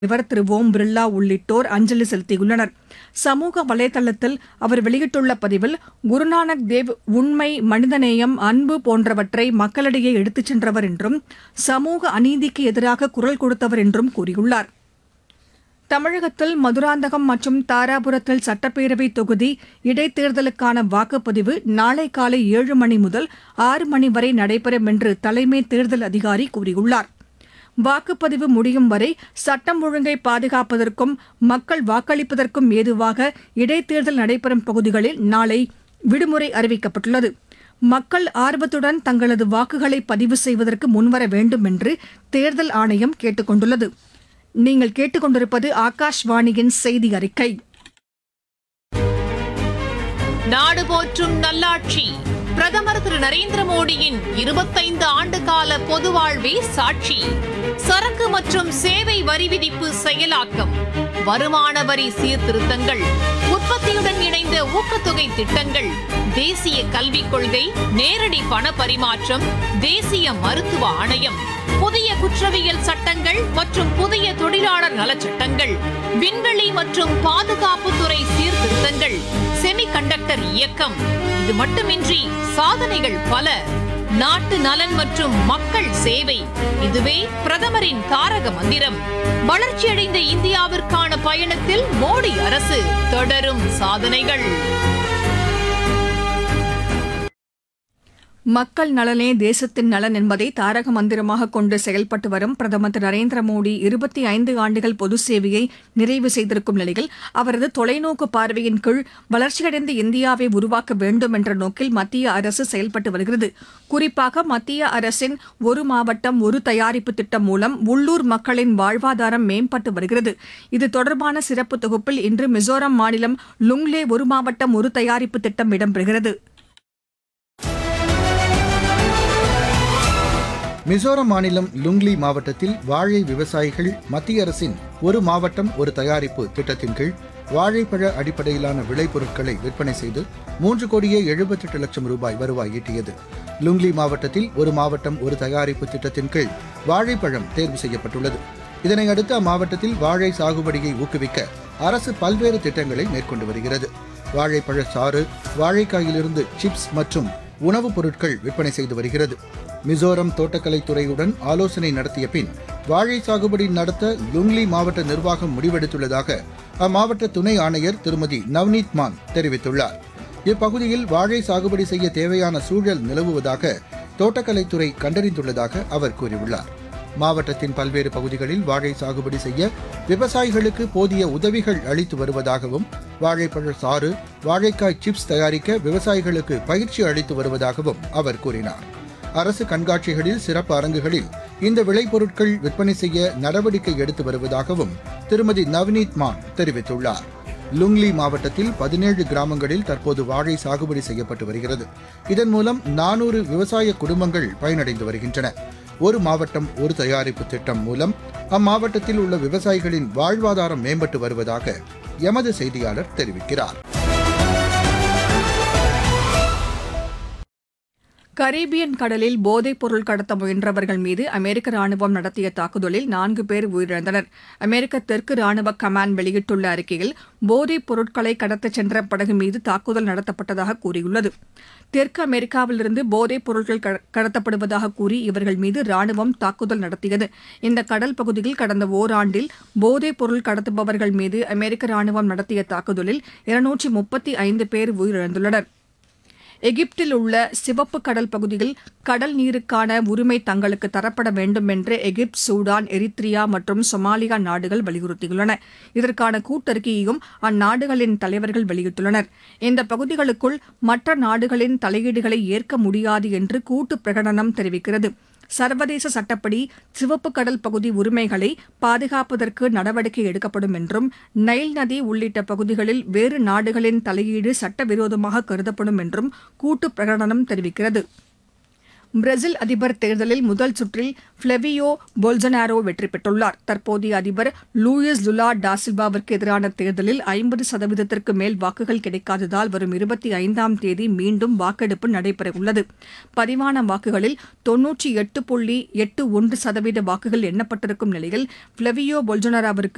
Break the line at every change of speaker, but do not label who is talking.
தலைவர் திரு ஓம் பிர்லா உள்ளிட்டோர் அஞ்சலி செலுத்தியுள்ளனர் சமூக வலைதளத்தில் அவர் வெளியிட்டுள்ள பதிவில் குருநானக் தேவ் உண்மை மனிதநேயம் அன்பு போன்றவற்றை மக்களிடையே எடுத்துச் சென்றவர் என்றும் சமூக அநீதிக்கு எதிராக குரல் கொடுத்தவர் என்றும் கூறியுள்ளார் தமிழகத்தில் மதுராந்தகம் மற்றும் தாராபுரத்தில் சட்டப்பேரவை தொகுதி இடைத்தேர்தலுக்கான வாக்குப்பதிவு நாளை காலை ஏழு மணி முதல் ஆறு மணி வரை நடைபெறும் என்று தலைமை தேர்தல் அதிகாரி கூறியுள்ளார் வாக்குப்பதிவு முடியும் வரை சட்டம் ஒழுங்கை பாதுகாப்பதற்கும் மக்கள் வாக்களிப்பதற்கும் ஏதுவாக இடைத்தேர்தல் நடைபெறும் பகுதிகளில் நாளை விடுமுறை அறிவிக்கப்பட்டுள்ளது மக்கள் ஆர்வத்துடன் தங்களது வாக்குகளை பதிவு செய்வதற்கு முன்வர வேண்டும் என்று தேர்தல் ஆணையம் கேட்டுக் கொண்டுள்ளது நீங்கள் கேட்டுக்கொண்டிருப்பது ஆகாஷ்வாணியின் செய்தி அறிக்கை
நாடு போற்றும் நல்லாட்சி பிரதமர் திரு நரேந்திர மோடியின் இருபத்தைந்து ஆண்டு கால பொது வாழ்வே சாட்சி சரக்கு மற்றும் சேவை வரி விதிப்பு செயலாக்கம் வருமான வரி சீர்திருத்தங்கள் உற்பத்தியுடன் இணைந்த ஊக்கத்தொகை திட்டங்கள் தேசிய கல்விக் கொள்கை நேரடி பண பரிமாற்றம் தேசிய மருத்துவ ஆணையம் புதிய குற்றவியல் சட்டங்கள் மற்றும் புதிய தொழிலாளர் நலச்சட்டங்கள் விண்வெளி மற்றும் பாதுகாப்புத்துறை சீர்திருத்தங்கள் செமிகண்டக்டர் இயக்கம் இது மட்டுமின்றி சாதனைகள் பல நாட்டு நலன் மற்றும் மக்கள் சேவை இதுவே பிரதமரின் தாரக மந்திரம் வளர்ச்சியடைந்த இந்தியாவிற்கான பயணத்தில் மோடி அரசு தொடரும் சாதனைகள்
மக்கள் நலனே தேசத்தின் நலன் என்பதை தாரக மந்திரமாக கொண்டு செயல்பட்டு வரும் பிரதமர் திரு நரேந்திர மோடி இருபத்தி ஐந்து ஆண்டுகள் பொது சேவையை நிறைவு செய்திருக்கும் நிலையில் அவரது தொலைநோக்கு பார்வையின் கீழ் வளர்ச்சியடைந்த இந்தியாவை உருவாக்க வேண்டும் என்ற நோக்கில் மத்திய அரசு செயல்பட்டு வருகிறது குறிப்பாக மத்திய அரசின் ஒரு மாவட்டம் ஒரு தயாரிப்பு திட்டம் மூலம் உள்ளூர் மக்களின் வாழ்வாதாரம் மேம்பட்டு வருகிறது இது தொடர்பான சிறப்பு தொகுப்பில் இன்று மிசோரம் மாநிலம் லுங்லே ஒரு மாவட்டம் ஒரு தயாரிப்பு திட்டம் இடம்பெறுகிறது
மிசோரம் மாநிலம் லுங்லி மாவட்டத்தில் வாழை விவசாயிகள் மத்திய அரசின் ஒரு மாவட்டம் ஒரு தயாரிப்பு திட்டத்தின் கீழ் வாழைப்பழ அடிப்படையிலான விளைபொருட்களை விற்பனை செய்து மூன்று கோடியே எழுபத்தெட்டு லட்சம் ரூபாய் வருவாய் ஈட்டியது லுங்லி மாவட்டத்தில் ஒரு மாவட்டம் ஒரு தயாரிப்பு திட்டத்தின் கீழ் வாழைப்பழம் தேர்வு செய்யப்பட்டுள்ளது இதனை அடுத்து அம்மாவட்டத்தில் வாழை சாகுபடியை ஊக்குவிக்க அரசு பல்வேறு திட்டங்களை மேற்கொண்டு வருகிறது வாழைப்பழ சாறு வாழைக்காயிலிருந்து சிப்ஸ் மற்றும் உணவுப் பொருட்கள் விற்பனை செய்து வருகிறது மிசோரம் தோட்டக்கலைத்துறையுடன் ஆலோசனை நடத்திய பின் வாழை சாகுபடி நடத்த லுங்லி மாவட்ட நிர்வாகம் முடிவெடுத்துள்ளதாக அம்மாவட்ட துணை ஆணையர் திருமதி நவ்னீத் மான் தெரிவித்துள்ளார் இப்பகுதியில் வாழை சாகுபடி செய்ய தேவையான சூழல் நிலவுவதாக தோட்டக்கலைத்துறை கண்டறிந்துள்ளதாக அவர் கூறியுள்ளார் மாவட்டத்தின் பல்வேறு பகுதிகளில் வாழை சாகுபடி செய்ய விவசாயிகளுக்கு போதிய உதவிகள் அளித்து வருவதாகவும் வாழைப்பழ சாறு வாழைக்காய் சிப்ஸ் தயாரிக்க விவசாயிகளுக்கு பயிற்சி அளித்து வருவதாகவும் அவர் கூறினார் அரசு கண்காட்சிகளில் சிறப்பு அரங்குகளில் இந்த விளைபொருட்கள் விற்பனை செய்ய நடவடிக்கை எடுத்து வருவதாகவும் திருமதி நவ்னீத் மான் தெரிவித்துள்ளார் லுங்லி மாவட்டத்தில் பதினேழு கிராமங்களில் தற்போது வாழை சாகுபடி செய்யப்பட்டு வருகிறது இதன் மூலம் நானூறு விவசாய குடும்பங்கள் பயனடைந்து வருகின்றன ஒரு மாவட்டம் ஒரு தயாரிப்பு திட்டம் மூலம் அம்மாவட்டத்தில் உள்ள விவசாயிகளின் வாழ்வாதாரம் மேம்பட்டு வருவதாக எமது செய்தியாளர் தெரிவிக்கிறார்
கரீபியன் கடலில் போதைப் பொருள் கடத்த முயன்றவர்கள் மீது அமெரிக்க ராணுவம் நடத்திய தாக்குதலில் நான்கு பேர் உயிரிழந்தனர் அமெரிக்க தெற்கு ராணுவ கமாண்ட் வெளியிட்டுள்ள அறிக்கையில் போதைப் பொருட்களை கடத்தச் சென்ற படகு மீது தாக்குதல் நடத்தப்பட்டதாக கூறியுள்ளது தெற்கு அமெரிக்காவிலிருந்து போதைப் பொருட்கள் க- கடத்தப்படுவதாக கூறி இவர்கள் மீது ராணுவம் தாக்குதல் நடத்தியது இந்த கடல் பகுதியில் கடந்த ஓராண்டில் போதைப் பொருள் கடத்துபவர்கள் மீது அமெரிக்க ராணுவம் நடத்திய தாக்குதலில் இருநூற்றி முப்பத்தி ஐந்து பேர் உயிரிழந்துள்ளனர் எகிப்தில் உள்ள சிவப்பு கடல் பகுதியில் கடல் நீருக்கான உரிமை தங்களுக்கு தரப்பட வேண்டும் என்று எகிப்து சூடான் எரித்ரியா மற்றும் சொமாலியா நாடுகள் வலியுறுத்தியுள்ளன இதற்கான கூட்டறிக்கையையும் அந்நாடுகளின் தலைவர்கள் வெளியிட்டுள்ளனர் இந்த பகுதிகளுக்குள் மற்ற நாடுகளின் தலையீடுகளை ஏற்க முடியாது என்று கூட்டு பிரகடனம் தெரிவிக்கிறது சர்வதேச சட்டப்படி சிவப்பு கடல் பகுதி உரிமைகளை பாதுகாப்பதற்கு நடவடிக்கை எடுக்கப்படும் என்றும் நைல் நதி உள்ளிட்ட பகுதிகளில் வேறு நாடுகளின் தலையீடு சட்டவிரோதமாக கருதப்படும் என்றும் கூட்டு பிரகடனம் தெரிவிக்கிறது பிரேசில் அதிபர் தேர்தலில் முதல் சுற்றில் ஃபிளவியோ போல்சனாரோ வெற்றி பெற்றுள்ளார் தற்போதைய அதிபர் லூயிஸ் லுலா டாசில்வாவிற்கு எதிரான தேர்தலில் ஐம்பது சதவீதத்திற்கு மேல் வாக்குகள் கிடைக்காததால் வரும் இருபத்தி ஐந்தாம் தேதி மீண்டும் வாக்கெடுப்பு நடைபெறவுள்ளது பதிவான வாக்குகளில் தொன்னூற்றி எட்டு புள்ளி எட்டு ஒன்று சதவீத வாக்குகள் எண்ணப்பட்டிருக்கும் நிலையில் ஃபிளவியோ பொல்சனாரோவிற்கு